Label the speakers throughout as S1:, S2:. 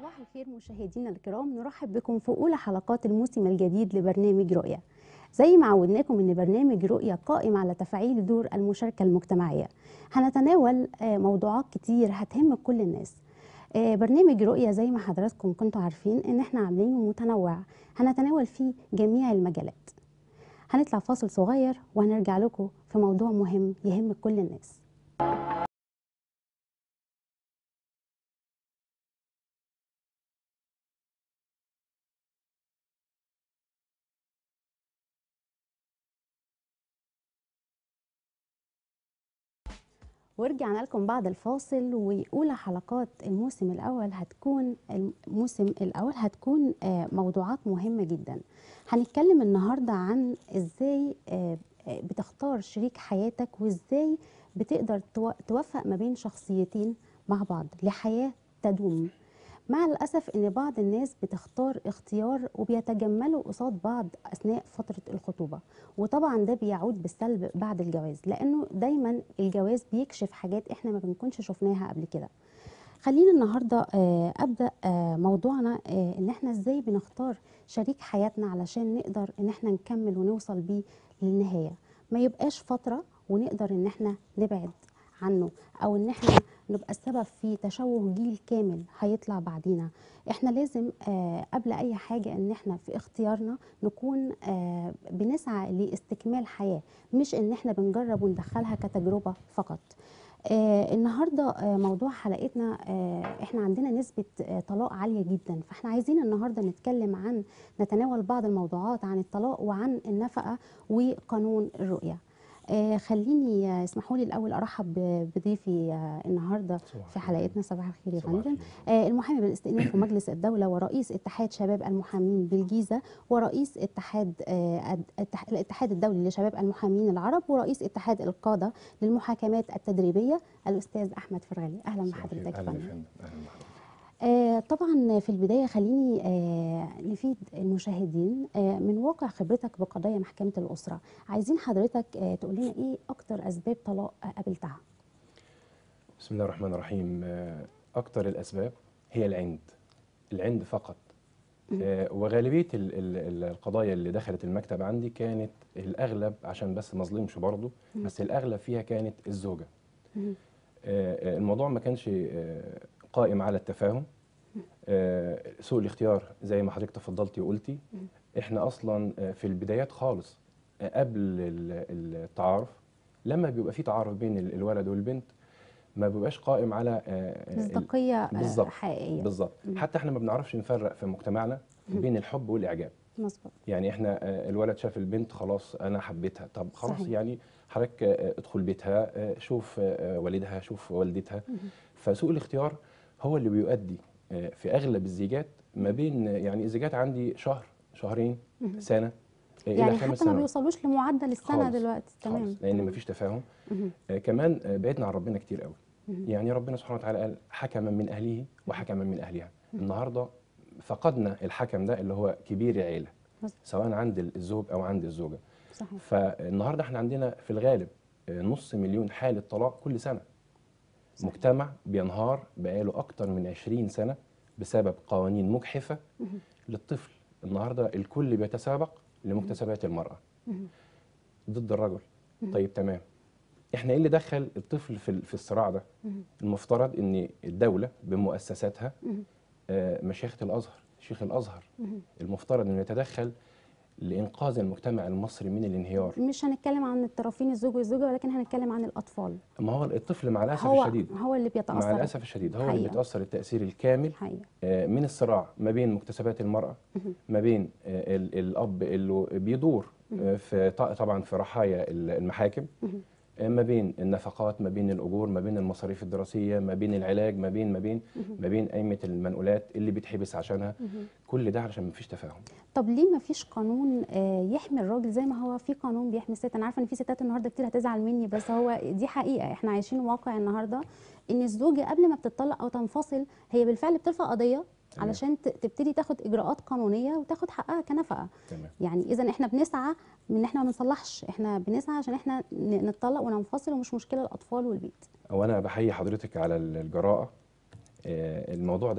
S1: صباح الخير مشاهدينا الكرام نرحب بكم في أولى حلقات الموسم الجديد لبرنامج رؤية زي ما عودناكم ان برنامج رؤية قائم على تفعيل دور المشاركة المجتمعية هنتناول آه، موضوعات كتير هتهم كل الناس آه، برنامج رؤية زي ما حضراتكم كنتوا عارفين ان احنا عاملينه متنوع هنتناول فيه جميع المجالات هنطلع فاصل صغير وهنرجع لكم في موضوع مهم يهم كل الناس ورجعنا لكم بعد الفاصل وأولى حلقات الموسم الأول هتكون الموسم الأول هتكون آه، موضوعات مهمة جدا هنتكلم النهاردة عن إزاي آه، آه، بتختار شريك حياتك وإزاي بتقدر تو- توفق ما بين شخصيتين مع بعض لحياة تدوم مع الأسف إن بعض الناس بتختار اختيار وبيتجملوا قصاد بعض أثناء فترة الخطوبة وطبعا ده بيعود بالسلب بعد الجواز لأنه دايما الجواز بيكشف حاجات إحنا ما بنكونش شفناها قبل كده خلينا النهارده آه، ابدا آه، موضوعنا آه، ان احنا ازاي بنختار شريك حياتنا علشان نقدر ان احنا نكمل ونوصل بيه للنهايه ما يبقاش فتره ونقدر ان احنا نبعد عنه او ان احنا نبقى السبب في تشوه جيل كامل هيطلع بعدينا احنا لازم آه، قبل اي حاجه ان احنا في اختيارنا نكون آه، بنسعى لاستكمال حياه مش ان احنا بنجرب وندخلها كتجربه فقط آه النهارده آه موضوع حلقتنا آه احنا عندنا نسبه آه طلاق عاليه جدا فاحنا عايزين النهارده نتكلم عن نتناول بعض الموضوعات عن الطلاق وعن النفقه وقانون الرؤيه آه خليني آه، اسمحوا لي الاول ارحب ب- بضيفي آه النهارده
S2: صباح
S1: في
S2: الخير.
S1: حلقتنا صباح الخير يا
S2: صباح
S1: فندم
S2: الخير.
S1: آه، المحامي بالاستئناف ومجلس الدولة ورئيس اتحاد شباب المحامين بالجيزة ورئيس اتحاد آه، الاتح- الاتحاد الدولي لشباب المحامين العرب ورئيس اتحاد القادة للمحاكمات التدريبية الأستاذ أحمد فرغلي أهلا
S2: صباح الخير.
S1: بحضرتك يا
S2: اهلا يا
S1: فندم
S2: فندم اهلا بحضرتك
S1: آه، طبعا في البداية خليني آه، نفيد المشاهدين آه، من واقع خبرتك بقضايا محكمة الأسرة عايزين حضرتك آه، تقول لنا إيه أكتر أسباب طلاق آه، قابلتها
S2: بسم الله الرحمن الرحيم آه، اكتر الاسباب هي العند العند فقط آه، وغالبيه ال- ال- ال- القضايا اللي دخلت المكتب عندي كانت الاغلب عشان بس ما اظلمش برضه بس الاغلب فيها كانت الزوجه
S1: مم.
S2: آه، آه، الموضوع ما كانش آه، قائم على التفاهم آه، سوء الاختيار زي ما حضرتك تفضلتي وقلتي احنا اصلا آه، في البدايات خالص آه، قبل ال- التعارف لما بيبقى في تعارف بين ال- الولد والبنت ما بيبقاش قائم على آه، ال-
S1: مصداقية آه،
S2: بالظبط.
S1: حقيقية
S2: بالظبط حتى احنا ما بنعرفش نفرق في مجتمعنا بين الحب والاعجاب
S1: مظبوط
S2: يعني احنا آه، الولد شاف البنت خلاص انا حبيتها طب خلاص
S1: صحيح.
S2: يعني حضرتك آه، ادخل بيتها آه، شوف آه، والدها شوف والدتها فسوء الاختيار هو اللي بيؤدي آه، في اغلب الزيجات ما بين آه، يعني الزيجات عندي شهر شهرين سنه آه، الى
S1: يعني
S2: خمس
S1: حتى ما
S2: سنوات
S1: بيوصلوش لمعدل السنة
S2: خالص.
S1: دلوقتي تمام
S2: خالص لان
S1: تمام.
S2: مفيش تفاهم
S1: مهم.
S2: آه، كمان آه، بعدنا عن ربنا كتير قوي يعني ربنا سبحانه وتعالى قال حكما من اهله وحكما من اهلها النهارده فقدنا الحكم ده اللي هو كبير العيله
S1: مظبوط.
S2: سواء عند الزوج او عند الزوجه
S1: صحيح
S2: فالنهارده احنا عندنا في الغالب آه، نص مليون حاله طلاق كل سنه
S1: صحيح.
S2: مجتمع بينهار بقاله اكتر من 20 سنه بسبب قوانين مجحفه للطفل النهارده الكل بيتسابق لمكتسبات المراه ضد الرجل طيب تمام احنا ايه اللي دخل الطفل في في الصراع ده المفترض ان الدوله بمؤسساتها آه، مشيخه الازهر شيخ الازهر المفترض انه يتدخل لانقاذ المجتمع المصري من الانهيار
S1: مش هنتكلم عن الطرفين الزوج والزوجة ولكن هنتكلم عن الأطفال
S2: ما هو الطفل مع الاسف
S1: هو
S2: الشديد
S1: هو اللي بيتأثر
S2: مع الاسف الشديد هو اللي
S1: حقيقة.
S2: بيتاثر التاثير الكامل
S1: حقيقة
S2: آه، من الصراع ما بين مكتسبات المرأة ما بين آه، ال- الأب اللي بيدور آه، في ط- طبعا في رحايا ال- المحاكم آه، ما بين النفقات ما بين الأجور ما بين المصاريف الدراسية ما بين العلاج ما بين ما بين ما بين قيمة المنقولات اللي بيتحبس عشانها كل ده علشان مفيش تفاهم
S1: طب ليه ما فيش قانون آه، يحمي الراجل زي ما هو في قانون بيحمي الست انا عارفه ان في ستات النهارده كتير هتزعل مني بس هو دي حقيقه احنا عايشين واقع النهارده ان الزوجه قبل ما بتطلق او تنفصل هي بالفعل بترفع قضيه
S2: تمام.
S1: علشان ت- تبتدي تاخد اجراءات قانونيه وتاخد حقها كنفقه
S2: تمام
S1: يعني اذا احنا بنسعى من ان احنا ما بنصلحش احنا بنسعى عشان احنا ن- نتطلق وننفصل ومش مشكله الاطفال والبيت
S2: وأنا بحيي حضرتك على ال- الجراءة آه، الموضوع ده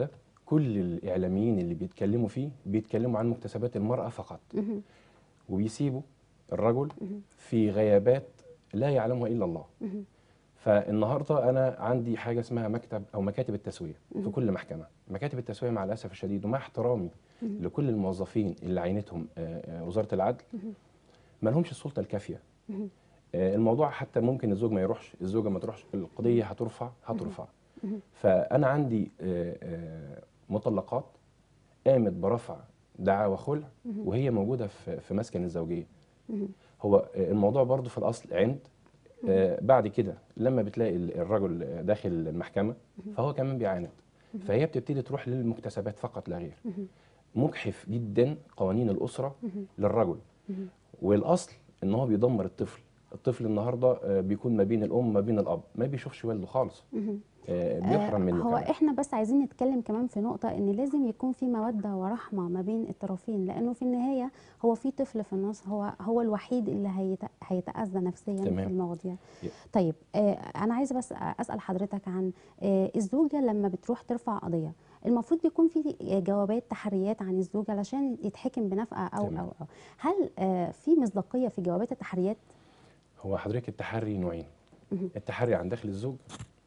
S2: كل الاعلاميين اللي بيتكلموا فيه بيتكلموا عن مكتسبات المراه فقط
S1: مهم.
S2: وبيسيبوا الرجل في غيابات لا يعلمها الا الله
S1: مهم.
S2: فالنهارده انا عندي حاجه اسمها مكتب او مكاتب التسويه في كل محكمه مكاتب التسويه مع الاسف الشديد ومع احترامي لكل الموظفين اللي عينتهم آه، آه، وزاره العدل ما لهمش السلطه الكافيه آه، الموضوع حتى ممكن الزوج ما يروحش الزوجه ما تروحش القضيه هترفع هترفع فانا عندي آه، آه، مطلقات قامت برفع دعاوى خلع وهي موجوده في في مسكن الزوجيه هو آه، الموضوع برضو في الاصل عند آه، بعد كده لما بتلاقي ال- الرجل داخل المحكمه فهو كمان بيعاند فهي بتبتدي تروح للمكتسبات فقط لا غير مجحف جدا قوانين الاسره للرجل والاصل ان هو بيدمر الطفل الطفل النهارده آه، بيكون ما بين الام وما بين الاب ما بيشوفش والده خالص آه، بيحرم منه
S1: هو
S2: كمان.
S1: احنا بس عايزين نتكلم كمان في نقطة ان لازم يكون في مودة ورحمة ما بين الطرفين لانه في النهاية هو في طفل في النص هو هو الوحيد اللي هيت- هيتأذى نفسيا في
S2: تمام.
S1: المواضيع
S2: ي-
S1: طيب آه انا عايزة بس اسأل حضرتك عن آه الزوجة لما بتروح ترفع قضية المفروض بيكون في جوابات تحريات عن الزوج علشان يتحكم بنفقة او
S2: تمام.
S1: او او هل آه في مصداقية في جوابات التحريات؟
S2: هو حضرتك التحري نوعين التحري عن داخل الزوج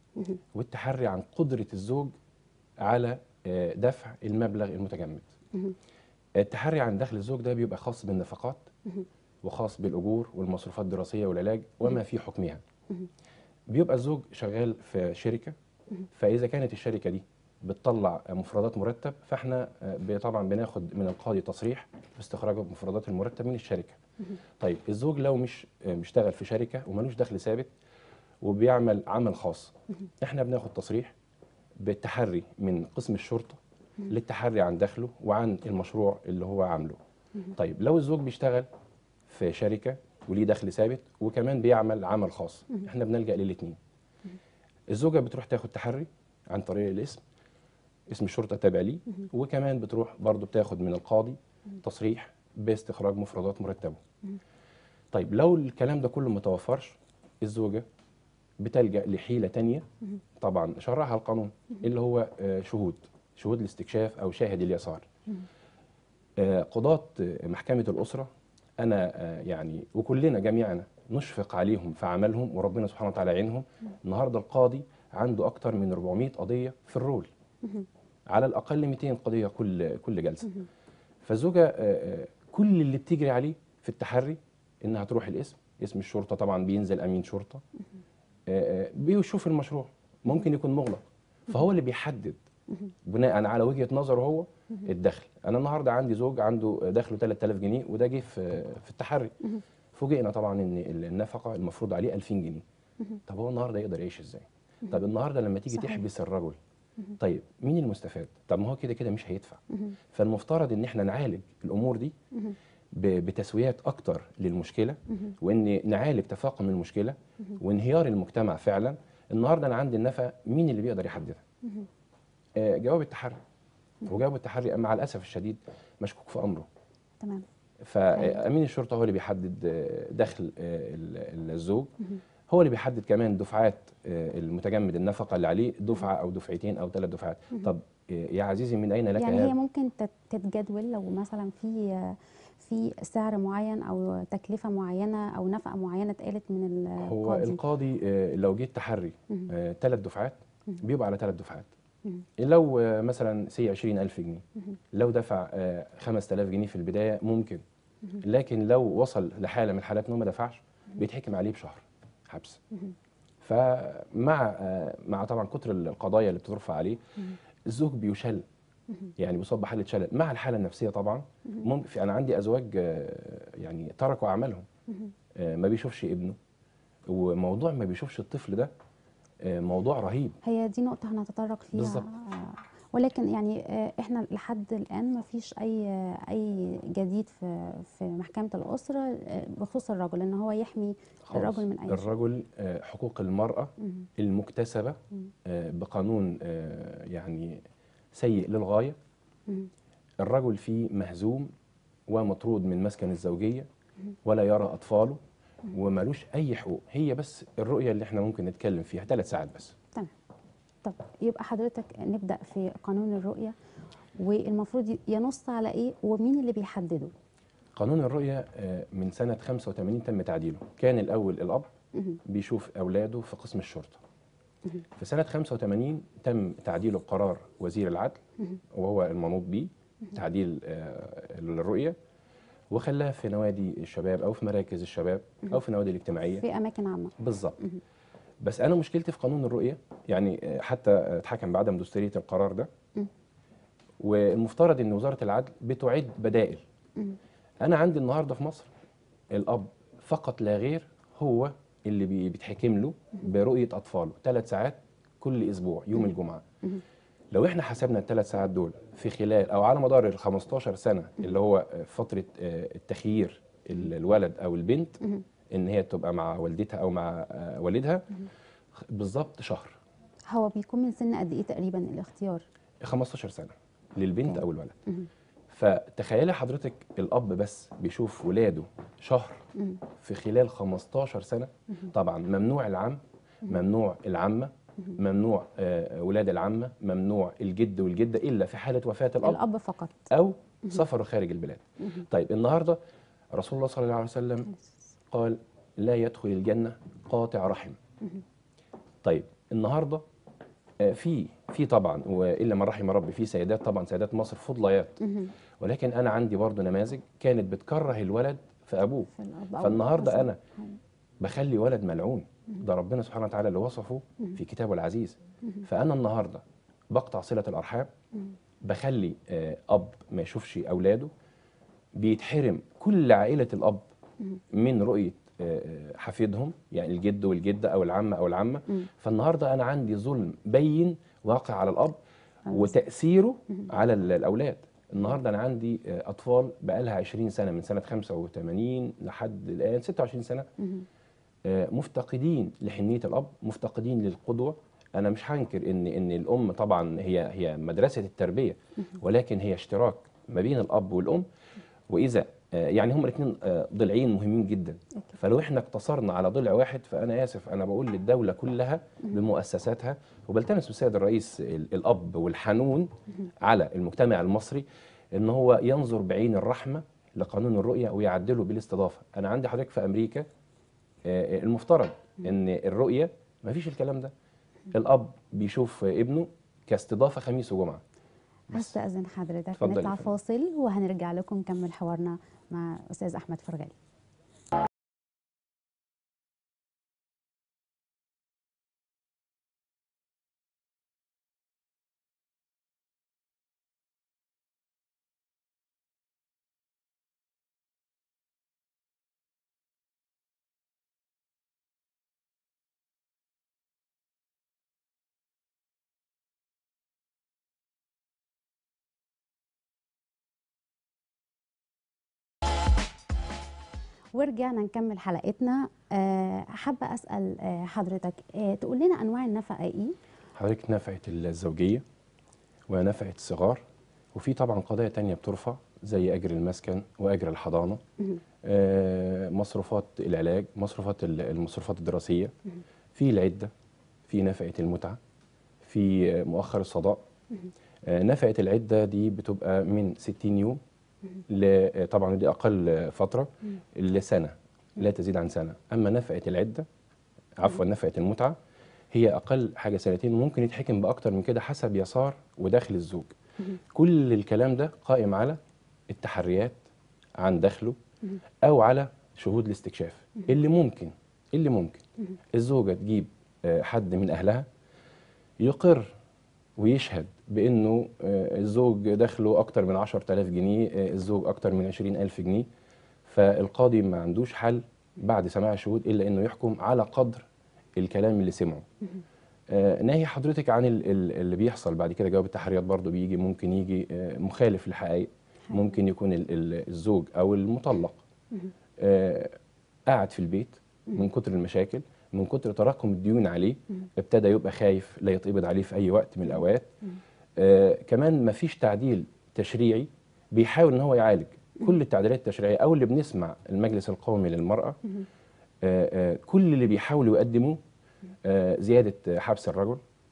S2: والتحري عن قدرة الزوج على آه، دفع المبلغ المتجمد التحري عن داخل الزوج ده بيبقى خاص بالنفقات وخاص بالأجور والمصروفات الدراسية والعلاج وما في حكمها بيبقى الزوج شغال في شركة فإذا كانت الشركة دي بتطلع مفردات مرتب فاحنا آه، ب- طبعا بناخد من القاضي تصريح باستخراج مفردات المرتب من الشركة طيب الزوج لو مش آه، بيشتغل في شركة وملوش دخل ثابت وبيعمل عمل خاص احنا بناخد تصريح بالتحري من قسم الشرطه للتحري عن دخله وعن المشروع اللي هو عامله طيب لو الزوج بيشتغل في شركه وليه دخل ثابت وكمان بيعمل عمل خاص احنا بنلجا للاثنين الزوجه بتروح تاخد تحري عن طريق الاسم اسم الشرطه تابع ليه وكمان بتروح برضو بتاخد من القاضي تصريح باستخراج مفردات مرتبه طيب لو الكلام ده كله متوفرش الزوجه بتلجأ لحيلة تانية طبعا شرعها القانون اللي هو آه، شهود شهود الاستكشاف أو شاهد اليسار آه، قضاة آه، محكمة الأسرة أنا آه، يعني وكلنا جميعنا نشفق عليهم في عملهم وربنا سبحانه وتعالى يعينهم النهاردة القاضي عنده أكتر من 400 قضية في الرول على الأقل 200 قضية كل كل جلسة فالزوجة آه، آه، كل اللي بتجري عليه في التحري إنها تروح الاسم اسم الشرطة طبعا بينزل أمين شرطة آه، آه، بيشوف المشروع ممكن يكون مغلق فهو اللي بيحدد بناء على وجهه نظره هو الدخل انا النهارده عندي زوج عنده دخله 3000 جنيه وده جه في في التحري فوجئنا طبعا ان النفقه المفروض عليه 2000 جنيه طب هو النهارده يقدر يعيش ازاي طب النهارده لما تيجي
S1: صحيح.
S2: تحبس الرجل طيب مين المستفاد طب ما هو كده كده مش هيدفع فالمفترض ان احنا نعالج الامور دي ب- بتسويات اكتر للمشكله وان نعالج تفاقم المشكله وانهيار المجتمع فعلا النهارده انا عندي النفقه مين اللي بيقدر يحددها آه، جواب التحري وجواب التحري مع الاسف الشديد مشكوك في امره
S1: تمام
S2: فامين الشرطه هو اللي بيحدد آه، دخل آه، ال- الزوج هو اللي بيحدد كمان دفعات آه، المتجمد النفقه اللي عليه دفعه او دفعتين او ثلاث دفعات طب آه، يا عزيزي من اين لك
S1: يعني
S2: هذا
S1: هي ممكن تت- تتجدول لو مثلا في في سعر معين او تكلفه معينه او نفقه معينه اتقالت من
S2: هو
S1: القاضي
S2: القاضي آه، لو جه تحري ثلاث دفعات بيبقى على ثلاث دفعات لو آه، مثلا سي 20000 جنيه لو دفع آه، 5000 جنيه في البدايه ممكن لكن لو وصل لحاله من الحالات انه ما دفعش بيتحكم عليه بشهر حبس فمع آه، مع طبعا كتر القضايا اللي بترفع عليه الزوج بيشل يعني بيصاب بحاله شلل مع الحاله النفسيه طبعا ممكن في انا عندي ازواج آه، يعني تركوا اعمالهم آه، ما بيشوفش ابنه وموضوع ما بيشوفش الطفل ده آه، موضوع رهيب
S1: هي دي نقطه هنتطرق فيها
S2: بالظبط.
S1: آه، ولكن يعني آه، احنا لحد الان ما فيش اي اي جديد في في محكمه الاسره آه، بخصوص الرجل ان هو يحمي
S2: خالص.
S1: الرجل من اي شيء
S2: الرجل آه، حقوق المرأة المكتسبة آه، بقانون آه، يعني سيء للغاية الرجل فيه مهزوم ومطرود من مسكن الزوجية ولا يرى أطفاله ومالوش أي حقوق هي بس الرؤية اللي احنا ممكن نتكلم فيها ثلاث ساعات بس
S1: تمام طب يبقى حضرتك نبدا في قانون الرؤيه والمفروض ينص على ايه ومين اللي بيحدده
S2: قانون الرؤية آه، من سنة 85 تم تعديله كان الأول الأب
S1: مهم.
S2: بيشوف أولاده في قسم الشرطة
S1: مهم.
S2: في سنة 85 تم تعديله بقرار وزير العدل
S1: مهم.
S2: وهو المنوط به تعديل آه، الرؤية وخلاها في نوادي الشباب أو في مراكز الشباب أو في النوادي الاجتماعية
S1: في اماكن عامه
S2: بالظبط
S1: مهم.
S2: بس أنا مشكلتي في قانون الرؤية يعني آه، حتى اتحكم بعدم دستورية القرار ده
S1: مم.
S2: والمفترض ان وزاره العدل بتعد بدائل
S1: مم.
S2: انا عندي النهارده في مصر الاب فقط لا غير هو اللي بي- بيتحكم له برؤيه اطفاله ثلاث ساعات كل اسبوع يوم الجمعه
S1: مم.
S2: لو احنا حسبنا الثلاث ساعات دول في خلال او على مدار ال 15 سنه اللي هو فتره آه، التخيير ال- الولد او البنت
S1: مهم.
S2: ان هي تبقى مع والدتها او مع آه، والدها بالظبط شهر
S1: هو بيكون من سن قد ايه تقريبا الاختيار
S2: 15 سنه للبنت
S1: أوكي.
S2: او الولد
S1: مهم.
S2: فتخيلي حضرتك الاب بس بيشوف ولاده شهر
S1: مم.
S2: في خلال 15 سنه طبعا ممنوع العم ممنوع العمه ممنوع آه، ولاد العمه ممنوع الجد والجده الا في حاله وفاه الاب
S1: الاب فقط
S2: او سفره خارج البلاد طيب النهارده رسول الله صلى الله عليه وسلم قال لا يدخل الجنه قاطع رحم طيب النهارده آه، في في طبعا والا من رحم ربي في سيدات طبعا سيدات مصر فضليات
S1: مهم.
S2: ولكن انا عندي برضه نماذج كانت بتكره الولد في ابوه
S1: في الاب أو
S2: فالنهارده
S1: الأصل.
S2: انا بخلي ولد ملعون ده ربنا سبحانه وتعالى اللي وصفه في كتابه العزيز فانا النهارده بقطع صله الارحام بخلي آه، اب ما يشوفش اولاده بيتحرم كل عائله الاب من رؤيه آه، آه، حفيدهم يعني الجد والجده او العم او العمه فالنهارده انا عندي ظلم بين واقع على الاب وتاثيره على ال- الاولاد النهارده انا عندي آه، اطفال بقالها 20 سنه من سنه 85 لحد الان 26 سنه
S1: مهم.
S2: آه، مفتقدين لحنيه الاب مفتقدين للقدوه انا مش هنكر ان ان الام طبعا هي هي مدرسه التربيه ولكن هي اشتراك ما بين الاب والام واذا آه، يعني هما الاثنين ضلعين مهمين جدا
S1: أوكي.
S2: فلو احنا اقتصرنا على ضلع واحد فانا اسف انا بقول للدوله كلها بمؤسساتها وبلتمس من السيد الرئيس ال- الاب والحنون على المجتمع المصري ان هو ينظر بعين الرحمه لقانون الرؤيه ويعدله بالاستضافه انا عندي حضرتك في امريكا آه، المفترض ان الرؤيه ما فيش الكلام ده الاب بيشوف ابنه كاستضافه خميس وجمعه
S1: هستأذن حضرتك
S2: اتفضلي
S1: نطلع
S2: يا فندم.
S1: فاصل وهنرجع لكم نكمل حوارنا مع أستاذ أحمد فرغلي ورجعنا نكمل حلقتنا آه، حابة أسأل آه، حضرتك آه، تقول لنا أنواع النفقة إيه؟
S2: حضرتك نفعه الزوجيه ونفعه الصغار وفي طبعا قضايا تانية بترفع زي اجر المسكن واجر الحضانه
S1: مهم.
S2: آه، مصروفات العلاج مصروفات ال- المصروفات الدراسيه في العده في نفقه المتعه في آه، مؤخر الصداق آه، نفقه العده دي بتبقى من 60 يوم ل- آه، طبعا دي اقل آه، فتره لسنه لا تزيد عن سنه اما نفقه العده عفوا نفقه المتعه هي اقل حاجه سنتين وممكن يتحكم باكتر من كده حسب يسار ودخل الزوج كل الكلام ده قائم على التحريات عن دخله او على شهود الاستكشاف اللي ممكن اللي ممكن الزوجه تجيب آه، حد من اهلها يقر ويشهد بانه آه، الزوج دخله اكتر من 10000 جنيه آه، الزوج اكتر من 20000 جنيه فالقاضي ما عندوش حل بعد سماع الشهود الا انه يحكم على قدر الكلام اللي سمعه آه، ناهي حضرتك عن ال- ال- اللي بيحصل بعد كده جواب التحريات برضه بيجي ممكن يجي آه، مخالف للحقائق ممكن يكون ال- ال- الزوج او المطلق آه، قاعد في البيت من كتر المشاكل من كتر تراكم الديون عليه ابتدى يبقى خايف لا يتقبض عليه في اي وقت من الاوقات آه، كمان ما فيش تعديل تشريعي بيحاول ان هو يعالج كل التعديلات التشريعيه او اللي بنسمع المجلس القومي للمراه آه، آه، كل اللي بيحاولوا يقدموه آه، زياده حبس الرجل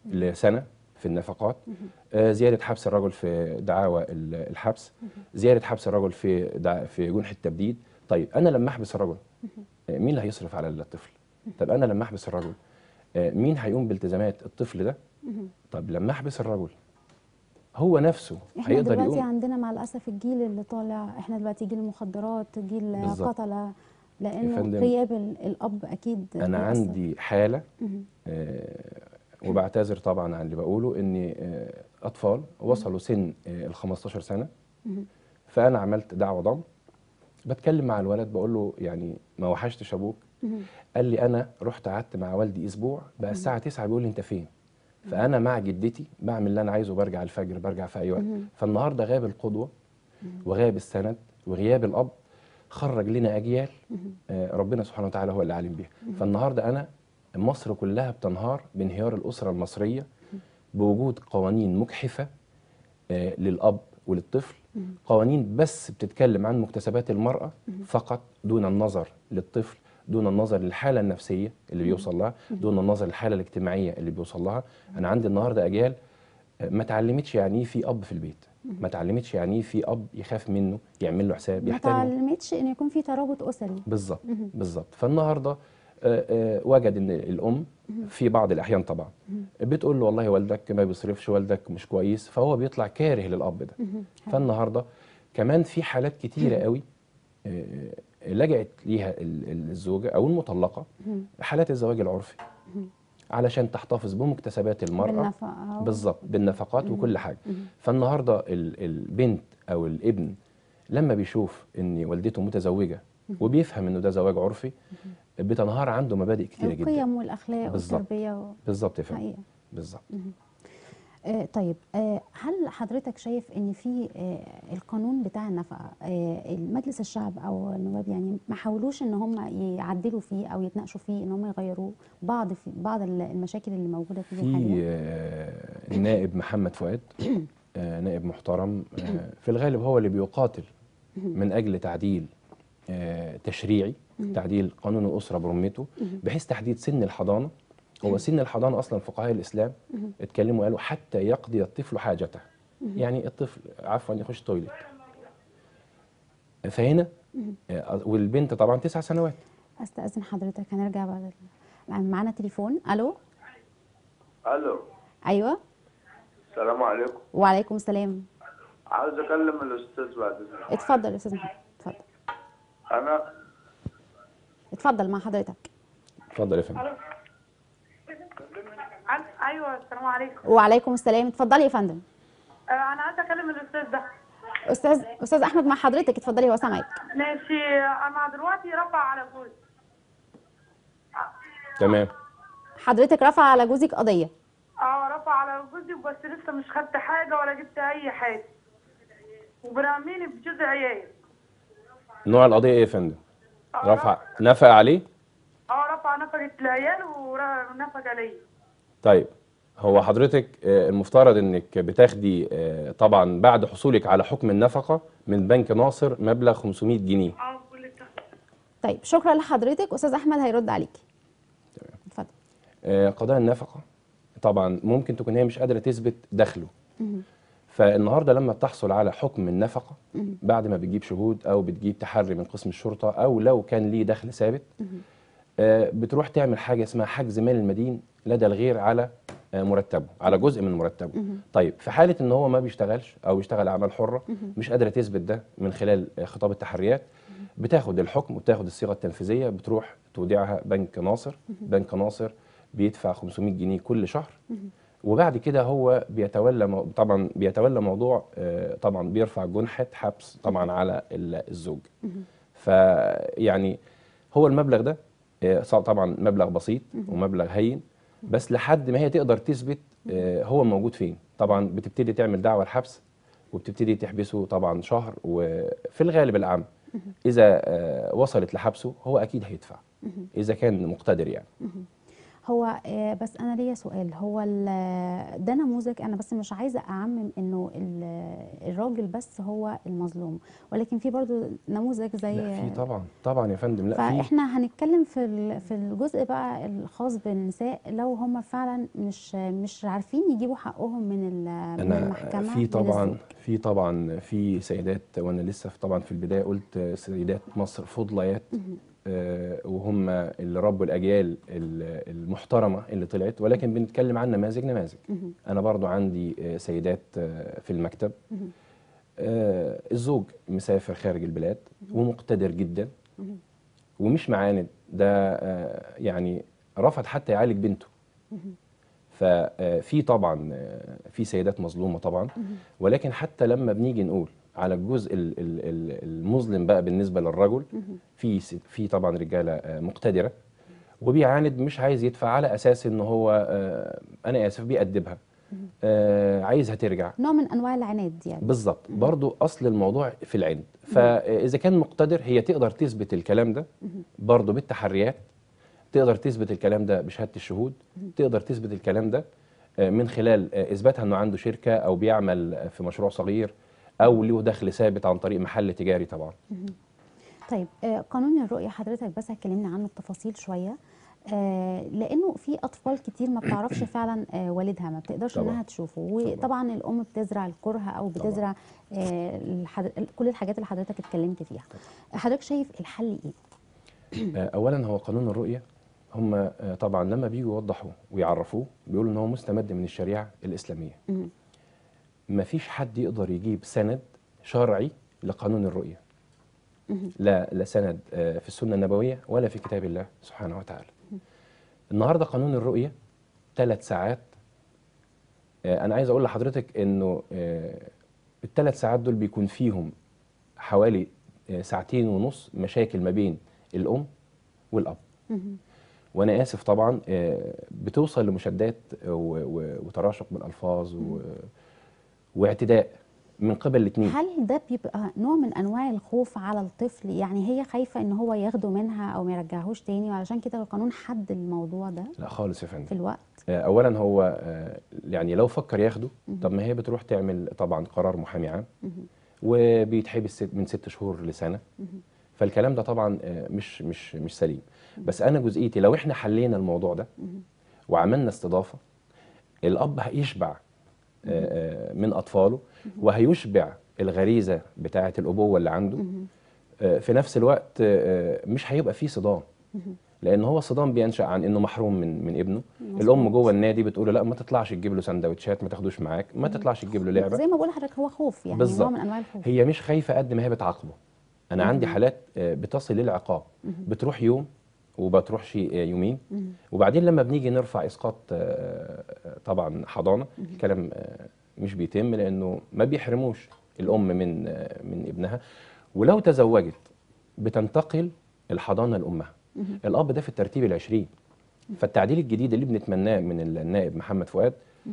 S2: لسنه في النفقات آه، زياده حبس الرجل في دعاوى ال- الحبس زياده حبس الرجل في دع- في جنح التبديد طيب انا لما احبس الرجل آه، مين اللي هيصرف على الطفل طب انا لما احبس الرجل آه، مين هيقوم بالتزامات الطفل ده طب لما احبس الرجل هو نفسه
S1: احنا
S2: هيقدر
S1: دلوقتي
S2: يقوم
S1: عندنا مع الاسف الجيل اللي طالع احنا دلوقتي جيل المخدرات جيل
S2: بالظبط.
S1: قتله
S2: يا
S1: لانه
S2: فندم،
S1: غياب ال- الاب اكيد
S2: انا
S1: بيأثر.
S2: عندي حاله
S1: مهم.
S2: آه، وبعتذر طبعا عن اللي بقوله ان آه، اطفال وصلوا سن ال 15 سنه
S1: مهم.
S2: فانا عملت دعوه ضم بتكلم مع الولد بقول له يعني ما وحشتش ابوك
S1: مهم.
S2: قال لي انا رحت قعدت مع والدي اسبوع بقى الساعه 9 بيقول لي انت فين فانا مع جدتي بعمل اللي انا عايزه برجع الفجر برجع في اي وقت
S1: مهم.
S2: فالنهارده غاب القدوه وغاب السند وغياب الاب خرج لنا اجيال آه، ربنا سبحانه وتعالى هو اللي عالم بيها فالنهارده انا مصر كلها بتنهار بانهيار الاسره المصريه بوجود قوانين مجحفه آه، للاب وللطفل قوانين بس بتتكلم عن مكتسبات المراه فقط دون النظر للطفل دون النظر للحاله النفسيه اللي بيوصل لها دون النظر للحاله الاجتماعيه اللي بيوصل لها انا عندي النهارده اجيال آه، ما اتعلمتش يعني ايه في اب في البيت ما اتعلمتش يعني ايه في اب يخاف منه يعمل له حساب
S1: ما
S2: يحترمه
S1: تعلمتش ان يكون في ترابط اسري
S2: بالظبط بالظبط فالنهارده آه، آه، وجد ان الام في بعض الاحيان طبعا بتقول له والله والدك ما بيصرفش والدك مش كويس فهو بيطلع كاره للاب ده فالنهارده كمان في حالات كتيره قوي آه، لجأت ليها ال- ال- الزوجه او المطلقه حالات الزواج العرفي علشان تحتفظ بمكتسبات المراه
S1: بالنفقه
S2: بالظبط بالنفقات وكل حاجه فالنهارده ال- البنت او الابن لما بيشوف ان والدته متزوجه وبيفهم انه ده زواج عرفي بتنهار عنده مبادئ كتيره جدا
S1: القيم والاخلاق
S2: بالظبط.
S1: والتربيه و...
S2: بالظبط يا فندم
S1: حقيقه
S2: بالظبط
S1: آه طيب آه هل حضرتك شايف ان في آه القانون بتاع النفقه آه المجلس الشعب او النواب يعني ما حاولوش ان هم يعدلوا فيه او يتناقشوا فيه ان هم يغيروه بعض في بعض ال- المشاكل اللي موجوده فيه
S2: في
S1: حاليا
S2: آه، النائب محمد فؤاد آه، نائب محترم آه، في الغالب هو اللي بيقاتل من اجل تعديل آه، تشريعي تعديل قانون الاسره برمته بحيث تحديد سن الحضانه هو سن الحضانه اصلا فقهاء الاسلام اتكلموا قالوا حتى يقضي الطفل حاجته يعني الطفل عفوا يخش تويلت فهنا آه، والبنت طبعا تسع سنوات
S1: استاذن حضرتك هنرجع بعد ال- معانا تليفون الو
S3: الو
S1: ايوه
S3: السلام عليكم
S1: وعليكم السلام
S3: عاوز اكلم الاستاذ بعد اذنك
S1: اتفضل يا استاذ محمد اتفضل
S3: انا
S1: اتفضل مع حضرتك
S2: اتفضل يا فندم
S4: عن- ايوه السلام عليكم
S1: وعليكم السلام اتفضلي يا فندم
S4: آه، انا عايزه اكلم الاستاذ ده
S1: استاذ استاذ احمد مع حضرتك اتفضلي هو سامعك
S4: ماشي انا دلوقتي رفع على جوزي
S2: تمام
S1: حضرتك رفع على جوزك قضيه
S4: اه رفع على جوزي بس لسه مش خدت حاجه ولا جبت اي حاجه وبرميني بجوز عيال
S2: نوع القضيه ايه يا فندم
S4: آه،
S2: رفع نفق عليه
S4: اه رفع نفقه العيال ونفقه ليا
S2: طيب هو حضرتك آه، المفترض انك بتاخدي آه، طبعا بعد حصولك على حكم النفقه من بنك ناصر مبلغ 500 جنيه
S4: اه كل ده
S1: طيب شكرا لحضرتك استاذ احمد هيرد عليكي اتفضل
S2: آه، قضايا النفقه طبعا ممكن تكون هي مش قادره تثبت دخله فالنهارده لما بتحصل على حكم النفقه بعد ما بتجيب شهود او بتجيب تحري من قسم الشرطه او لو كان ليه دخل ثابت آه، بتروح تعمل حاجه اسمها حجز مال المدين لدى الغير على آه، مرتبه على جزء من مرتبه طيب في حاله ان هو ما بيشتغلش او يشتغل اعمال حره مش قادره تثبت ده من خلال آه، خطاب التحريات بتاخد الحكم وبتاخد الصيغه التنفيذيه بتروح توديعها بنك ناصر بنك ناصر بيدفع 500 جنيه كل شهر وبعد كده هو بيتولى مو- طبعا بيتولى موضوع آه، طبعا بيرفع جنحه حبس طبعا على ال- الزوج فيعني هو المبلغ ده آه، صع- طبعا مبلغ بسيط ومبلغ هين بس لحد ما هي تقدر تثبت آه، هو موجود فين طبعا بتبتدي تعمل دعوى الحبس وبتبتدي تحبسه طبعا شهر وفي الغالب العام اذا آه، وصلت لحبسه هو اكيد هيدفع اذا كان مقتدر يعني
S1: هو آه، بس انا ليا سؤال هو ال- ده نموذج انا بس مش عايزه اعمم انه ال- الراجل بس هو المظلوم ولكن في برضو نموذج زي
S2: لا في طبعا طبعا يا فندم لا في
S1: فاحنا هنتكلم في ال- في الجزء بقى الخاص بالنساء لو هم فعلا مش مش عارفين يجيبوا حقهم من ال- من
S2: انا
S1: المحكمه
S2: في
S1: من
S2: طبعا
S1: الزوج.
S2: في طبعا في سيدات وانا لسه في- طبعا في البدايه قلت سيدات مصر فضليات آه، وهم اللي ربوا الاجيال ال- المحترمه اللي طلعت ولكن بنتكلم عن نماذج نماذج انا برضو عندي آه، سيدات آه، في المكتب آه، الزوج مسافر خارج البلاد ومقتدر جدا ومش معاند ده آه، يعني رفض حتى يعالج بنته ففي طبعا آه، في سيدات مظلومه طبعا ولكن حتى لما بنيجي نقول على الجزء ال- ال- ال- المظلم بقى بالنسبه للرجل في س- في طبعا رجاله آه، مقتدره وبيعاند مش عايز يدفع على اساس ان هو آه، انا اسف بيأدبها آه، عايزها ترجع
S1: نوع من انواع العناد يعني
S2: بالظبط برضو اصل الموضوع في العند فاذا كان مقتدر هي تقدر تثبت الكلام ده برضو بالتحريات تقدر تثبت الكلام ده بشهاده الشهود تقدر تثبت الكلام ده آه، من خلال آه، اثباتها انه عنده شركه او بيعمل آه، في مشروع صغير او له دخل ثابت عن طريق محل تجاري طبعا
S1: طيب آه، قانون الرؤية حضرتك بس هتكلمنا عنه بتفاصيل شوية آه، لانه في اطفال كتير ما بتعرفش فعلا آه، والدها ما بتقدرش
S2: طبعاً.
S1: انها تشوفه وطبعا الام بتزرع الكره او بتزرع آه، الحد... كل الحاجات اللي حضرتك اتكلمت فيها حضرتك شايف الحل ايه
S2: آه، اولا هو قانون الرؤيه هم آه، طبعا لما بيجوا يوضحوا ويعرفوه بيقولوا ان هو مستمد من الشريعه الاسلاميه
S1: مم.
S2: ما فيش حد يقدر يجيب سند شرعي لقانون الرؤيه لا لا سند آه، في السنه النبويه ولا في كتاب الله سبحانه وتعالى النهارده قانون الرؤيه ثلاث ساعات آه، انا عايز اقول لحضرتك انه الثلاث ساعات دول بيكون فيهم حوالي آه، ساعتين ونص مشاكل ما بين الام والاب وانا اسف طبعا آه، بتوصل لمشادات و- و- وتراشق بالالفاظ و- واعتداء من قبل الاثنين
S1: هل ده بيبقى نوع من انواع الخوف على الطفل يعني هي خايفه ان هو ياخده منها او ما يرجعهوش تاني وعلشان كده القانون حد الموضوع ده
S2: لا خالص يا فندم
S1: في الوقت
S2: آه، اولا هو آه، يعني لو فكر ياخده طب ما هي بتروح تعمل طبعا قرار محامي عام وبيتحبس ست- من ست شهور لسنه فالكلام ده طبعا آه، مش مش مش سليم بس انا جزئيتي لو احنا حلينا الموضوع ده وعملنا استضافه الاب هيشبع آه، آه، من اطفاله وهيشبع الغريزه بتاعه الابوه اللي عنده آه، في نفس الوقت آه، مش هيبقى فيه صدام لان هو صدام بينشا عن انه محروم من من ابنه الام جوه النادي بتقول له لا ما تطلعش تجيب له سندوتشات ما تاخدوش معاك ما تطلعش تجيب له لعبه
S1: زي ما بقول لحضرتك هو خوف يعني
S2: بالظبط.
S1: نوع من انواع الخوف
S2: هي مش خايفه قد ما هي بتعاقبه انا عندي حالات آه، بتصل للعقاب بتروح يوم وبتروحش آه، يومين وبعدين لما بنيجي نرفع اسقاط آه، آه، طبعا حضانه الكلام آه، مش بيتم لانه ما بيحرموش الام من آه، من ابنها ولو تزوجت بتنتقل الحضانه لامها الاب ده في الترتيب العشرين فالتعديل الجديد اللي بنتمناه من النائب محمد فؤاد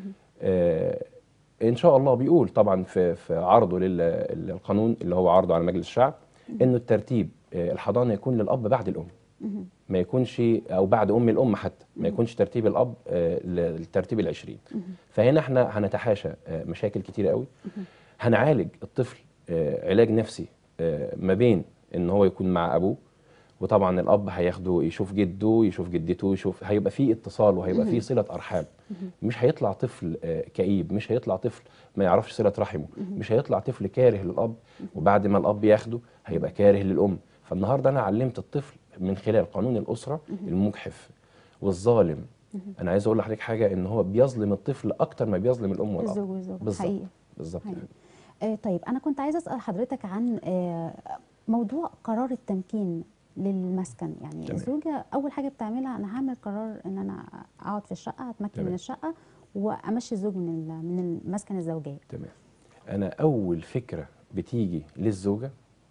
S2: آه، ان شاء الله بيقول طبعا في في عرضه لل- للقانون اللي هو عرضه على مجلس الشعب انه الترتيب آه، الحضانه يكون للاب بعد الام ما يكونش او بعد ام الام حتى ما يكونش ترتيب الاب آه، للترتيب العشرين فهنا احنا هنتحاشى آه، مشاكل كتيره قوي هنعالج الطفل آه، علاج نفسي آه، ما بين ان هو يكون مع ابوه وطبعا الاب هياخده يشوف جده يشوف جدته يشوف هيبقى فيه اتصال وهيبقى فيه صله ارحام مش هيطلع طفل آه، كئيب مش هيطلع طفل ما يعرفش صله رحمه مش هيطلع طفل كاره للاب وبعد ما الاب ياخده هيبقى كاره للام فالنهارده انا علمت الطفل من خلال قانون الاسره المجحف والظالم انا عايز اقول لحضرتك حاجه ان هو بيظلم الطفل اكتر ما بيظلم الام والاب
S1: الزوج والزوجه
S2: بالظبط
S1: حقيقي
S2: بالظبط
S1: حقيقي. آه طيب انا كنت عايزه اسال حضرتك عن آه موضوع قرار التمكين للمسكن يعني
S2: تمام.
S1: الزوجه اول حاجه بتعملها انا هعمل قرار ان انا اقعد في الشقه اتمكن
S2: تمام.
S1: من الشقه وامشي الزوج من ال- من المسكن الزوجيه
S2: تمام انا اول فكره بتيجي للزوجه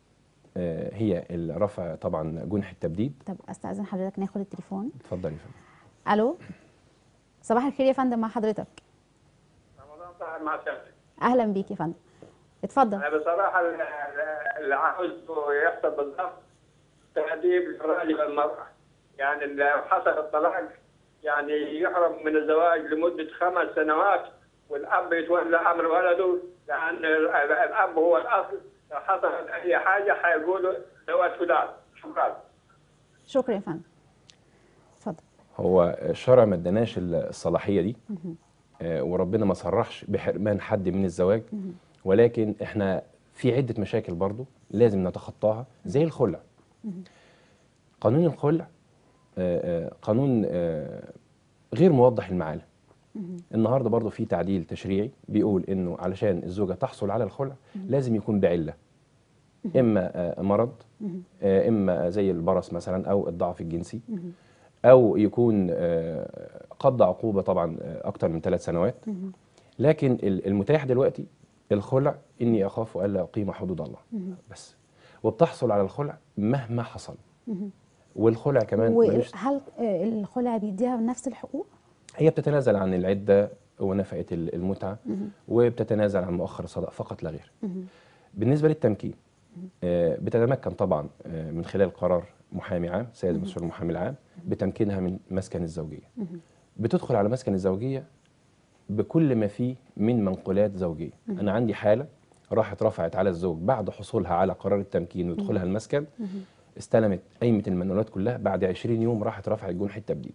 S2: آه، هي رفع طبعا جنح التبديد
S1: طب استاذن حضرتك ناخد التليفون
S2: اتفضلي يا فندم
S1: الو صباح الخير يا فندم مع حضرتك
S3: رمضان طاهر مع سامي
S1: اهلا بيك يا فندم اتفضل
S3: انا بصراحه ال- ال- اللي عاوزه يحصل بالضبط تأديب الرجل والمرأة يعني لو حصل الطلاق يعني يحرم من الزواج لمده خمس سنوات والاب يتولى امر ولده لان ال- ال- الاب هو الاصل لو حصلت اي حاجه حيقولوا زواج فلان شكرا
S1: شكرا يا فندم اتفضل
S2: هو الشرع ما اداناش الصلاحيه دي آه، وربنا ما صرحش بحرمان حد من الزواج ولكن احنا في عده مشاكل برضو لازم نتخطاها زي الخلع قانون الخلع آه، آه، قانون آه، غير موضح المعالم النهارده برضو في تعديل تشريعي بيقول انه علشان الزوجه تحصل على الخلع لازم يكون بعله اما آه، مرض آه، اما زي البرص مثلا او الضعف الجنسي او يكون آه، قضى عقوبه طبعا آه، اكتر من ثلاث سنوات لكن ال- المتاح دلوقتي الخلع اني اخاف الا اقيم حدود الله بس وبتحصل على الخلع مهما حصل والخلع كمان ملوش
S1: وهل آه، الخلع بيديها نفس الحقوق؟
S2: هي بتتنازل عن العده ونفقه ال- المتعه وبتتنازل عن مؤخر الصداق فقط لا غير بالنسبه للتمكين آه، بتتمكن طبعا آه، من خلال قرار محامي عام سيد المستشار المحامي العام بتمكينها من مسكن الزوجيه بتدخل على مسكن الزوجيه بكل ما فيه من منقولات زوجيه انا عندي حاله راحت رفعت على الزوج بعد حصولها على قرار التمكين ودخولها المسكن استلمت قيمه المنقولات كلها بعد 20 يوم راحت رفعت جنح التبديد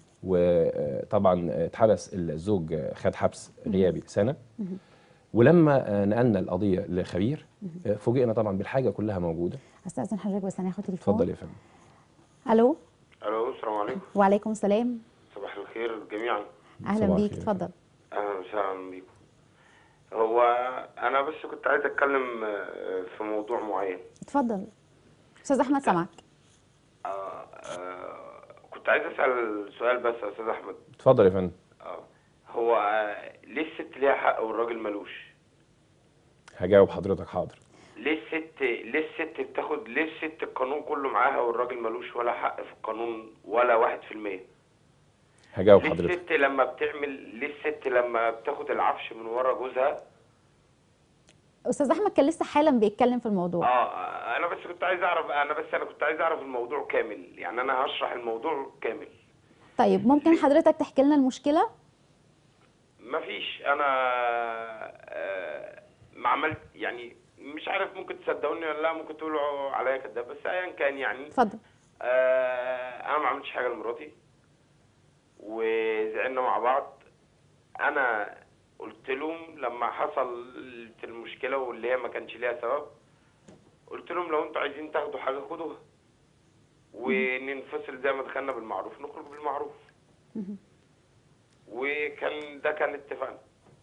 S2: وطبعا اتحبس الزوج خد حبس غيابي سنه ولما نقلنا القضيه لخبير فوجئنا طبعا بالحاجه كلها موجوده
S1: استاذن حضرتك بس انا هاخد تليفون
S2: اتفضل يا فندم
S1: الو
S5: الو السلام عليكم
S1: وعليكم السلام
S5: صباح الخير جميعا
S1: اهلا
S2: صباح
S1: بيك
S2: الخير.
S1: اتفضل
S5: اهلا وسهلا بيكم هو انا بس كنت عايز اتكلم آه، في موضوع معين
S1: اتفضل استاذ احمد سامعك
S5: آه، آه، كنت عايز اسال سؤال بس يا استاذ احمد
S2: اتفضل يا فندم
S5: آه، هو آه، ليه الست ليها حق والراجل ملوش
S2: هجاوب حضرتك حاضر
S5: ليه الست ليه الست بتاخد ليه الست القانون كله معاها والراجل ملوش ولا حق في القانون ولا واحد في المية
S2: هجاوب
S5: ليه
S2: حضرتك
S5: الست لما بتعمل ليه الست لما بتاخد العفش من ورا جوزها
S1: استاذ احمد كان لسه حالا بيتكلم في الموضوع
S5: اه انا بس كنت عايز اعرف انا بس انا كنت عايز اعرف الموضوع كامل يعني انا هشرح الموضوع كامل
S1: طيب ممكن حضرتك تحكي لنا المشكله
S5: مفيش انا آه ما عملت يعني مش عارف ممكن تصدقوني ولا لا ممكن تقولوا عليا كداب بس ايا كان يعني
S1: اتفضل
S5: آه انا ما عملتش حاجه لمراتي وزعلنا مع بعض انا قلت لهم لما حصلت المشكله واللي هي ما كانش ليها سبب قلت لهم لو انتوا عايزين تاخدوا حاجه خدوها وننفصل زي ما دخلنا بالمعروف نخرج بالمعروف وكان ده كان اتفاقنا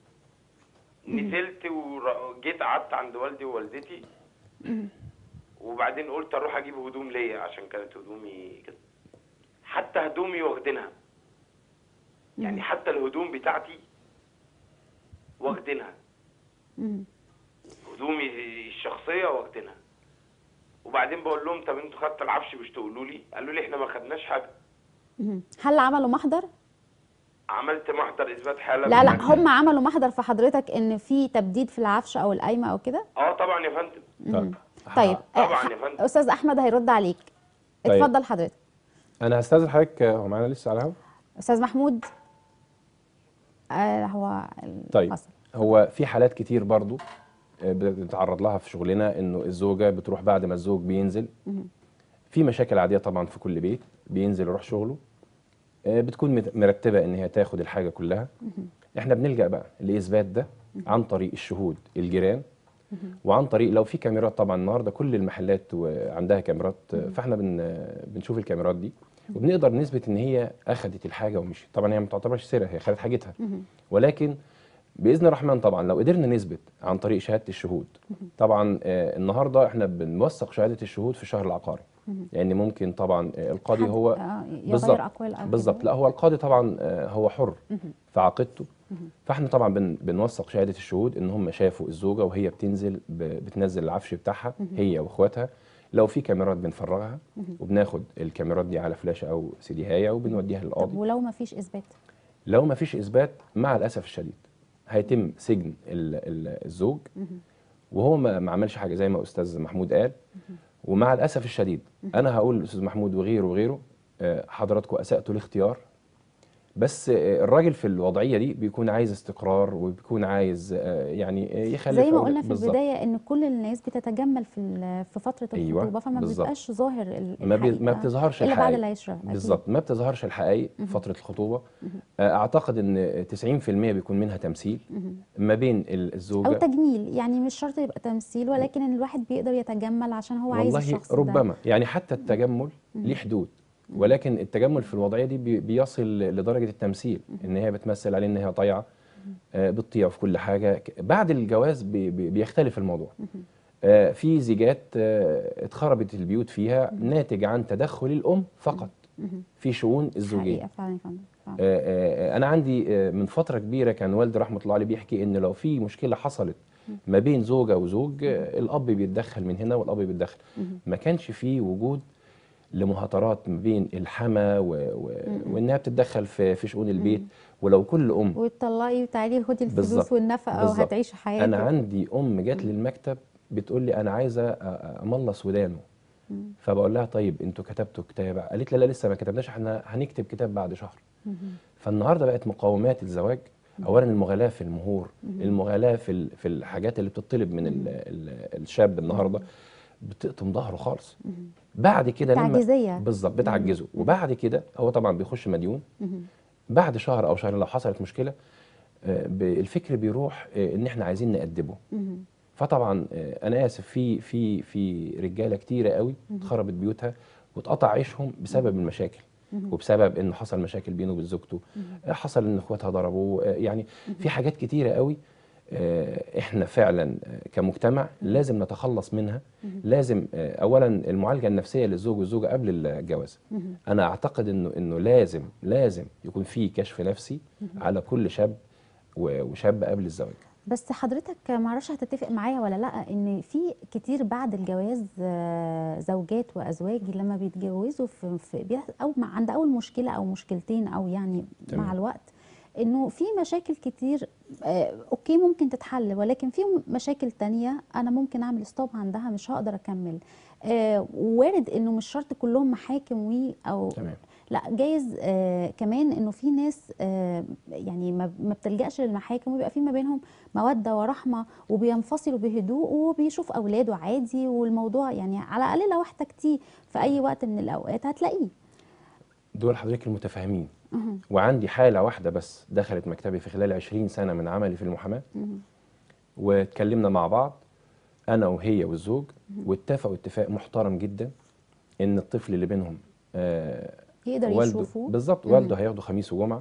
S5: نزلت وجيت قعدت عند والدي ووالدتي وبعدين قلت اروح اجيب هدوم ليا عشان كانت هدومي كده حتى هدومي واخدينها يعني حتى الهدوم بتاعتي واخدينها
S1: مم.
S5: هدومي الشخصيه واخدينها وبعدين بقول لهم طب انتوا خدتوا العفش مش تقولوا لي قالوا لي احنا ما خدناش حاجه
S1: مم. هل عملوا محضر
S5: عملت محضر اثبات حاله
S1: لا لا
S5: بالنجدة.
S1: هم عملوا محضر في حضرتك ان في تبديد في العفش او القايمه او كده
S5: اه طبعا يا فندم
S2: طيب.
S1: طيب
S5: طبعاً
S1: آه،
S5: يا فندم.
S1: استاذ احمد هيرد عليك
S2: طيب.
S1: اتفضل حضرتك
S2: انا هستاذن حضرتك هو معانا لسه على الهوا
S1: استاذ محمود آه هو
S2: طيب
S1: الفصل.
S2: هو في حالات كتير برضو آه، بنتعرض لها في شغلنا انه الزوجه بتروح بعد ما الزوج بينزل في مشاكل عاديه طبعا في كل بيت بينزل يروح شغله آه، بتكون مت- مرتبه ان هي تاخد الحاجه كلها احنا بنلجا بقى لاثبات ده عن طريق الشهود الجيران وعن طريق لو في كاميرات طبعا النهارده كل المحلات عندها كاميرات آه، فاحنا بن آه، بنشوف الكاميرات دي وبنقدر نثبت ان هي اخذت الحاجه ومشيت طبعا هي ما تعتبرش سرقه هي خدت حاجتها ولكن باذن الرحمن طبعا لو قدرنا نثبت عن طريق شهاده الشهود طبعا آه، النهارده احنا بنوثق شهاده الشهود في الشهر العقاري لان ممكن طبعا آه، القاضي
S1: حد-
S2: هو
S1: آه، يغير
S2: بالظبط
S1: أقوال أو
S2: بالظبط
S1: كده.
S2: لا هو القاضي طبعا آه، هو حر في عقيدته فاحنا طبعا بن بنوثق شهاده الشهود ان هم شافوا الزوجه وهي بتنزل ب- بتنزل العفش بتاعها هي واخواتها لو في كاميرات بنفرغها وبناخد الكاميرات دي على فلاشه او سي دي هايه وبنوديها
S1: طب
S2: للقاضي
S1: ولو ما فيش اثبات
S2: لو ما فيش اثبات مع الاسف الشديد هيتم سجن ال- ال- الزوج وهو ما ما عملش حاجه زي ما استاذ محمود قال ومع الاسف الشديد انا هقول لاستاذ محمود وغيره وغيره آه، حضراتكم اساتوا الاختيار بس آه، الراجل في الوضعيه دي بيكون عايز استقرار وبيكون عايز آه، يعني آه، يخلف
S1: زي ما
S2: أولاد.
S1: قلنا في
S2: بالظبط.
S1: البدايه ان كل الناس بتتجمل في ال- في فتره
S2: أيوة،
S1: الخطوبه فما
S2: بالظبط.
S1: بيبقاش ظاهر ال-
S2: ما, بي... ما
S1: الحقيقة
S2: بتظهرش
S1: الا بعد
S2: الحقيقه
S1: العشره أكيد.
S2: بالظبط ما بتظهرش الحقائق في فتره الخطوبه آه، اعتقد ان 90% بيكون منها تمثيل ما بين ال-
S1: او
S2: الزوجه
S1: تجميل يعني مش شرط يبقى تمثيل ولكن إن الواحد بيقدر يتجمل عشان هو عايز
S2: والله
S1: الشخص ده
S2: ربما يعني حتى التجمل ليه حدود ولكن التجمل في الوضعيه دي بي- بيصل لدرجه التمثيل ان هي بتمثل عليه ان هي طايعه آه، بتطيع في كل حاجه ك- بعد الجواز بي- بي- بيختلف الموضوع آه، في زيجات آه، اتخربت البيوت فيها ناتج عن تدخل الام فقط في شؤون الزوجيه
S1: حقيقه فعلا يا فندم فعلا.
S2: آه، آه، انا عندي آه، من فتره كبيره كان والدي رحمه الله عليه بيحكي ان لو في مشكله حصلت ما بين زوجه وزوج آه، الاب بيتدخل من هنا والاب بيتدخل ما كانش في وجود لمهاترات ما بين الحما و... و... وانها بتتدخل في في شؤون البيت ولو كل ام
S1: وتطلقي وتعالي خدي الفلوس
S2: بالظبط،
S1: والنفقه
S2: بالظبط.
S1: وهتعيشي حياتك
S2: انا عندي ام جات للمكتب بتقول لي انا عايزه أ- أ- املص ودانه فبقول لها طيب انتوا كتبتوا كتاب قالت لي لا لسه ما كتبناش احنا هنكتب كتاب بعد شهر فالنهارده بقت مقومات الزواج اولا المغالاه في المهور المغالاه في ال- في الحاجات اللي بتطلب من ال ال الشاب النهارده بتقطم ظهره خالص بعد كده لما
S1: تعجيزية.
S2: بالظبط بتعجزه وبعد كده هو طبعا بيخش مديون بعد شهر او شهرين لو حصلت مشكله آه، ب- الفكر بيروح آه، ان احنا عايزين نأدبه فطبعا آه، انا اسف في في في رجاله كتيره قوي اتخربت بيوتها واتقطع عيشهم بسبب المشاكل وبسبب ان حصل مشاكل بينه وبين زوجته آه، حصل ان اخواتها ضربوه آه، يعني في حاجات كتيره قوي آه، احنا فعلا آه، كمجتمع لازم نتخلص منها لازم آه، اولا المعالجه النفسيه للزوج والزوجه قبل الجواز انا اعتقد انه انه لازم لازم يكون في كشف نفسي على كل شاب و- وشاب قبل الزواج
S1: بس حضرتك معرفش هتتفق معايا ولا لا ان في كتير بعد الجواز آه، زوجات وازواج لما بيتجوزوا في, في بيح- او مع عند اول مشكله او مشكلتين او يعني
S2: تمام.
S1: مع الوقت انه في مشاكل كتير آه، اوكي ممكن تتحل ولكن في مشاكل تانية انا ممكن اعمل ستوب عندها مش هقدر اكمل آه، وارد انه مش شرط كلهم محاكم وي او
S2: تمام.
S1: لا جايز آه كمان انه في ناس آه يعني ما ما بتلجاش للمحاكم وبيبقى في ما بينهم موده ورحمه وبينفصلوا بهدوء وبيشوف اولاده عادي والموضوع يعني على الاقل لو احتجتيه في اي وقت من الاوقات هتلاقيه
S2: دول حضرتك المتفاهمين وعندي حالة واحدة بس دخلت مكتبي في خلال 20 سنة من عملي في المحاماة واتكلمنا مع بعض أنا وهي والزوج واتفقوا اتفاق محترم جدا إن الطفل اللي بينهم آه
S1: يقدر
S2: والده
S1: يشوفه
S2: بالظبط والده هياخده خميس وجمعة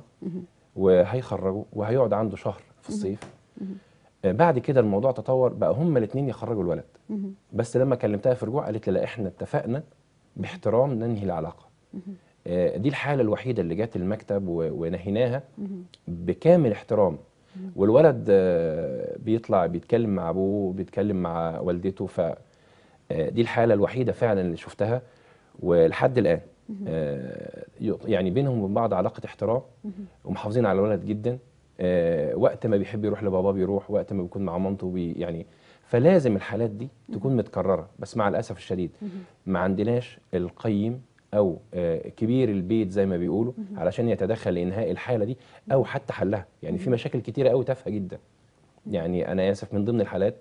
S2: وهيخرجه وهيقعد عنده شهر في الصيف آه بعد كده الموضوع تطور بقى هما الاثنين يخرجوا الولد بس لما كلمتها في رجوع قالت لي لا احنا اتفقنا باحترام ننهي العلاقة آه، دي الحالة الوحيدة اللي جت المكتب و- ونهيناها بكامل احترام والولد آه، بيطلع بيتكلم مع ابوه بيتكلم مع والدته ف آه، دي الحالة الوحيدة فعلا اللي شفتها ولحد الآن آه، ي- يعني بينهم وبين بعض علاقة احترام ومحافظين على الولد جدا آه، وقت ما بيحب يروح لباباه بيروح وقت ما بيكون مع مامته بي يعني فلازم الحالات دي تكون متكررة بس مع الأسف الشديد ما عندناش القيم أو آه، كبير البيت زي ما بيقولوا علشان يتدخل لإنهاء الحالة دي أو حتى حلها يعني في مشاكل كتيرة أوي تافهة جدا يعني أنا آسف من ضمن الحالات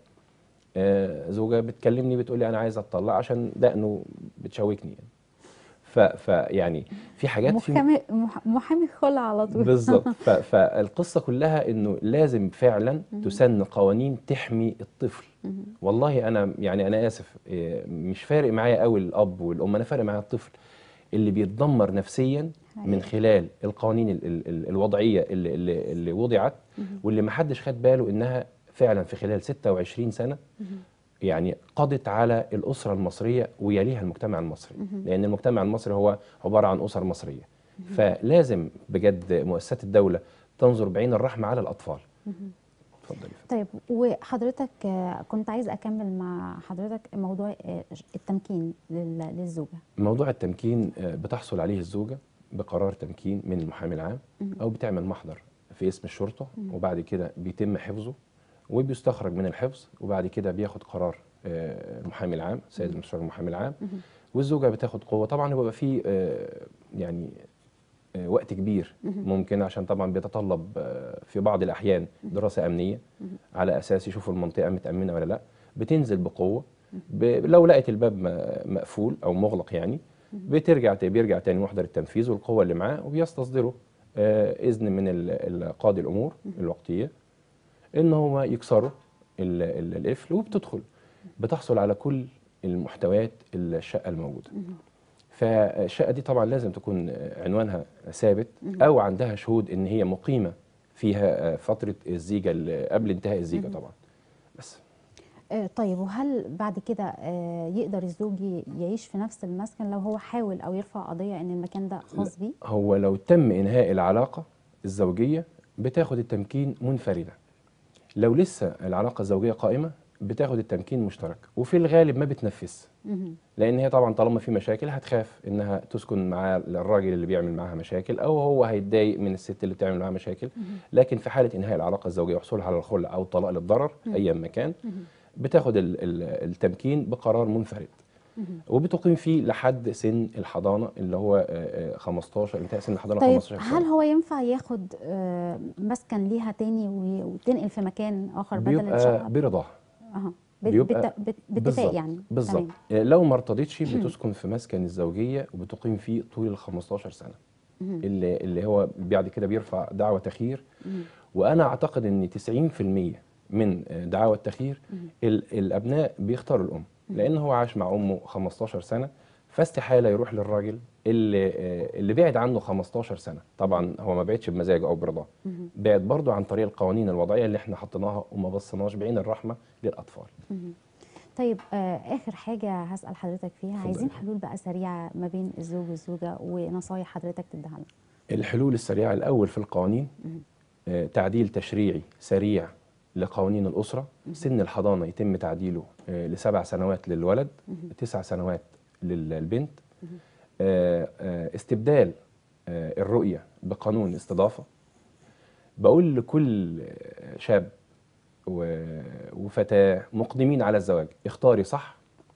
S2: آه، زوجة بتكلمني بتقول لي أنا عايزة أطلع عشان دقنه بتشوكني يعني ف ف يعني في حاجات في
S1: محامي مح- محامي خلع على طول
S2: بالظبط ف- فالقصه كلها انه لازم فعلا تسن قوانين تحمي الطفل والله انا يعني انا اسف إيه، مش فارق معايا قوي الاب والام انا فارق معايا الطفل اللي بيتدمر نفسيا من خلال القوانين ال ال ال الوضعيه اللي, اللي, اللي وضعت واللي ما حدش خد باله انها فعلا في خلال 26 سنه يعني قضت على الأسرة المصرية ويليها المجتمع المصري لأن المجتمع المصري هو عبارة عن أسر مصرية فلازم بجد مؤسسات الدولة تنظر بعين الرحمة على الأطفال اتفضلي
S1: طيب وحضرتك آه، كنت عايز اكمل مع حضرتك موضوع آه، التمكين لل- للزوجه
S2: موضوع التمكين آه، بتحصل عليه الزوجة بقرار تمكين من المحامي العام أو بتعمل محضر في اسم الشرطة وبعد كده بيتم حفظه وبيستخرج من الحفظ وبعد كده بياخد قرار آه، المحامي العام سيد المستشار المحامي العام والزوجة بتاخد قوة طبعا بيبقى فيه آه، يعني آه، وقت كبير ممكن عشان طبعا بيتطلب آه، في بعض الاحيان دراسه امنيه على اساس يشوفوا المنطقه متامنه ولا لا بتنزل بقوه ب... لو لقت الباب م- مقفول او مغلق يعني بترجع ت- بيرجع تاني محضر التنفيذ والقوه اللي معاه وبيستصدروا آه، اذن من ال- ال- قاضي الامور الوقتيه ان هو يكسروا ال- ال- القفل وبتدخل بتحصل على كل المحتويات الشقه الموجوده فالشقه دي طبعا لازم تكون عنوانها ثابت او عندها شهود ان هي مقيمه فيها فتره الزيجه اللي قبل انتهاء الزيجه طبعا بس
S1: آه، طيب وهل بعد كده آه، يقدر الزوج ي- يعيش في نفس المسكن لو هو حاول او يرفع قضيه ان المكان ده خاص بيه
S2: هو لو تم انهاء العلاقه الزوجيه بتاخد التمكين منفرده لو لسه العلاقه الزوجيه قائمه بتاخد التمكين مشترك وفي الغالب ما بتنفذ
S1: مهم.
S2: لان هي طبعا طالما في مشاكل هتخاف انها تسكن مع الراجل اللي بيعمل معاها مشاكل او هو هيتضايق من الست اللي بتعمل معاها مشاكل لكن في حاله انهاء العلاقه الزوجيه وحصولها على الخلع او الطلاق للضرر ايا ما كان بتاخد ال- ال- التمكين بقرار منفرد وبتقيم فيه لحد سن الحضانه اللي هو آه، آه، 15 انتهاء سن الحضانه
S1: طيب
S2: 15
S1: هل
S2: سنه
S1: هو ينفع ياخد آه، مسكن ليها تاني وي- وتنقل في مكان اخر بدل
S2: بيبقى
S1: الشقه
S2: برضاها
S1: اها بت-
S2: بيبقى
S1: بت- بت- باتفاق
S2: بالظبط
S1: يعني
S2: بالظبط
S1: تمام.
S2: آه، لو ما ارتضتش بتسكن في مسكن الزوجيه وبتقيم فيه طول ال 15 سنه اللي اللي هو بعد كده بيرفع دعوى تخيير وانا اعتقد ان 90% من آه، دعاوى التخيير ال- الابناء بيختاروا الام لان هو عاش مع امه 15 سنه فاستحاله يروح للراجل اللي آه، اللي بعد عنه 15 سنه طبعا هو ما بعدش بمزاجه او برضاه بعد برضه عن طريق القوانين الوضعيه اللي احنا حطيناها وما بصيناش بعين الرحمه للاطفال
S1: طيب آه اخر حاجه هسال حضرتك فيها
S2: اتفضلي.
S1: عايزين حلول بقى سريعه ما بين الزوج والزوجه ونصايح حضرتك تديها لنا
S2: الحلول السريعة الأول في القوانين آه، تعديل تشريعي سريع لقوانين الأسرة سن الحضانة يتم تعديله آه، لسبع سنوات للولد تسع سنوات للبنت آه، آه، استبدال آه، الرؤية بقانون استضافة بقول لكل آه، شاب و- وفتاة مقدمين على الزواج اختاري صح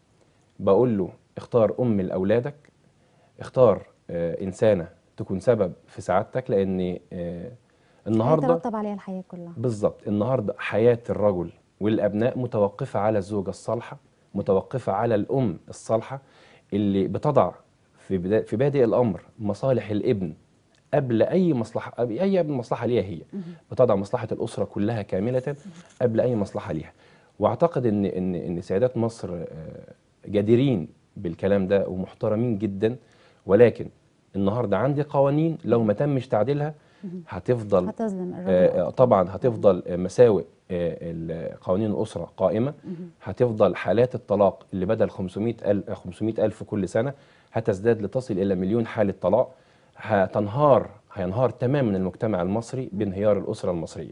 S2: بقول له اختار أم لأولادك اختار آه، إنسانة تكون سبب في سعادتك لأن آه، النهاردة
S1: هيترتب عليها الحياه كلها
S2: بالظبط النهاردة حياة الرجل والأبناء متوقفة على الزوجة الصالحة متوقفة على الأم الصالحة اللي بتضع في بدا- في بادئ الأمر مصالح الابن قبل أي مصلحة قبل أي مصلحة ليها هي بتضع مصلحة الأسرة كلها كاملة قبل أي مصلحة ليها وأعتقد إن إن إن سيدات مصر آه، جديرين بالكلام ده ومحترمين جدا ولكن النهارده عندي قوانين لو ما تمش تعديلها هتفضل
S1: هتظلم الرجل
S2: آه،
S1: أكتر.
S2: طبعا هتفضل آه، مساوئ آه، ال- قوانين الأسرة قائمة هتفضل حالات الطلاق اللي بدل 500 ألف 500 ألف كل سنة هتزداد لتصل إلى مليون حالة طلاق هتنهار هينهار تماما المجتمع المصري بانهيار الأسرة المصرية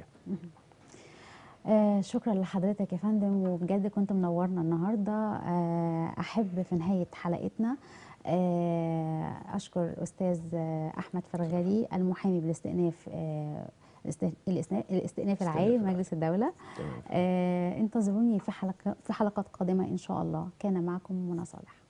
S1: آه شكرا لحضرتك يا فندم وبجد كنت منورنا النهارده آه احب في نهايه حلقتنا آه اشكر استاذ آه احمد فرغلي المحامي بالاستئناف آه الاست- الاستئناف الاستئناف العالي لمجلس الدوله آه انتظروني في حلقه في حلقات قادمه ان شاء الله كان معكم منى صالح